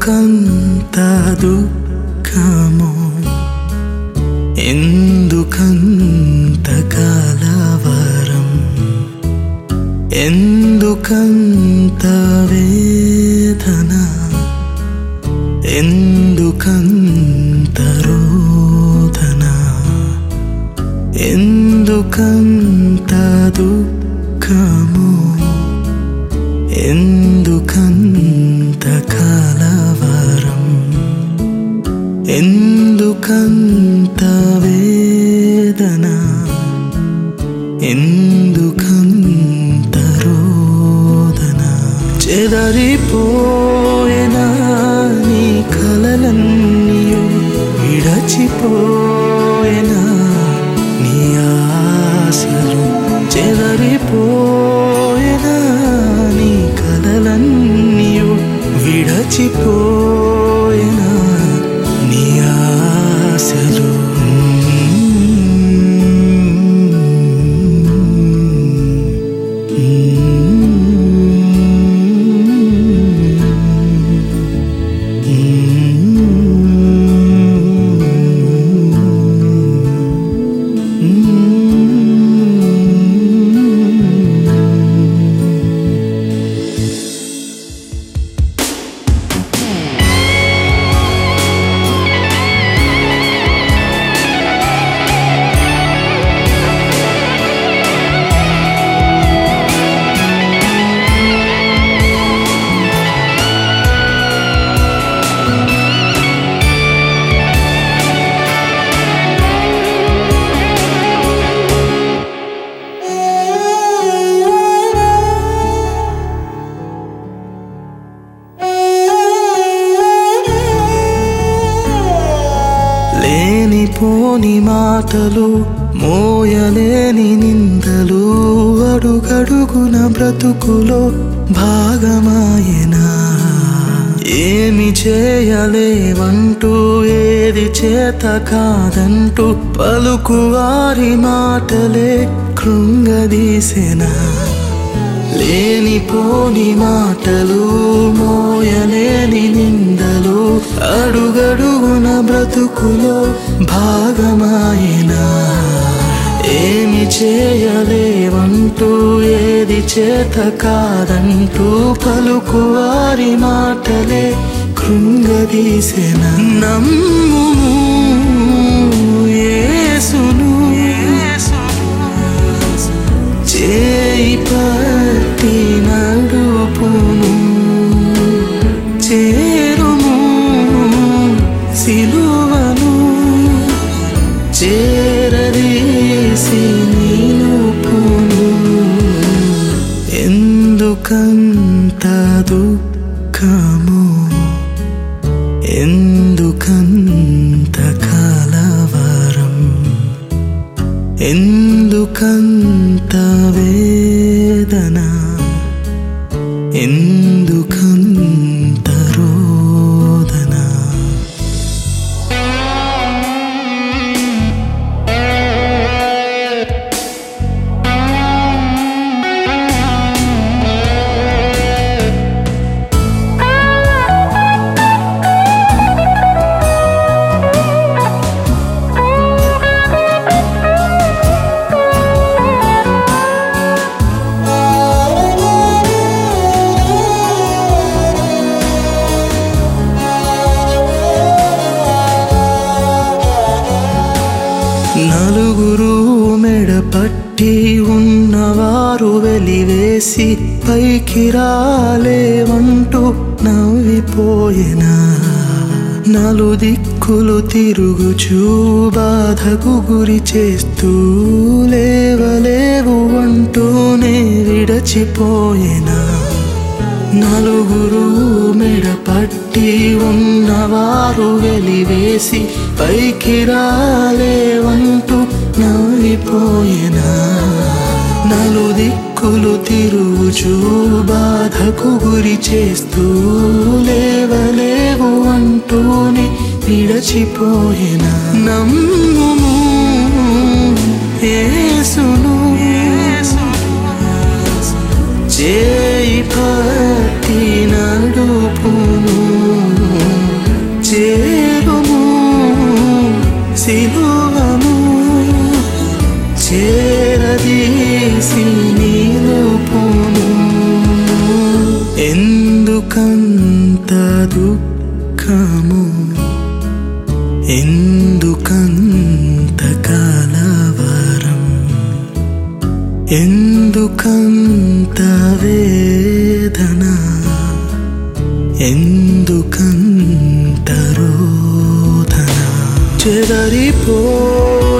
ఎందుకంత దుఃఖము ఎందుకంత కలవరం ఎందుకంత వేదన ఎందుకంత రోదన ఎందుకంత దుఃఖము ఎందుకంత కలవరం ఎందుకంత వేదన ఎందుకంత రోదన చెదరిపోయిన నీ కలలన్నీయు విడచిపోయిన నీ ఆశలు చెదరిపోయిన నీ కలలన్నీయు విడచిపోయిన నీ ఆశలు లేనిపోని మాటలు మోయలేని నిందలు అడుగడుగున బ్రతుకులో భాగమాయనా ఏమి చేయలేవంటూ ఏది చేత కాదంటూ పలుకువారి మాటలే కృంగదీసెనా లేనిపోని మాటలు మోయలేని నిందలు అడుగడుగున బ్రతుకులో భాగమాయనా ఏమి చేయలేవంటూ ఏది చేత కాదంటూ పలుకువారి మాటలే కృంగదీసెన నమ్ము యేసును చేయి పట్టి నడుపును చేరుము సిలువను చేరదీసి నిలుపును ఎందుకంత దుఃఖము ఎందుకంత కలవరం ఎందుకంత వేదన ఎందుకంత రోదన నలుగురు మెడపట్టి ఉన్నవారు వెలివేసి పైకి రాలేవంటూ నవ్విపోయినా నలు దిక్కులు తిరుగుచూ బాధకు గురి చేస్తూ లేవలేవు అంటూనే విడచిపోయినా నలుగురు మెడపట్టి ఉన్నవారు వెలివేసి పైకి రాలేవంటూ నవ్విపోయినా నలు దిక్కులు తిరుగుచూ బాధకు గురి చేస్తూ లేవలేవు అంటూనే విడచిపోయిన నమ్ముము యేసును చేయి పట్టి నడుపును చేరదీసి నీలో పోను ఎందుకంత దుఃఖము ఎందుకంత కలవరం ఎందుకంత వేదన ఎందుకంత రోదన చెదరిపో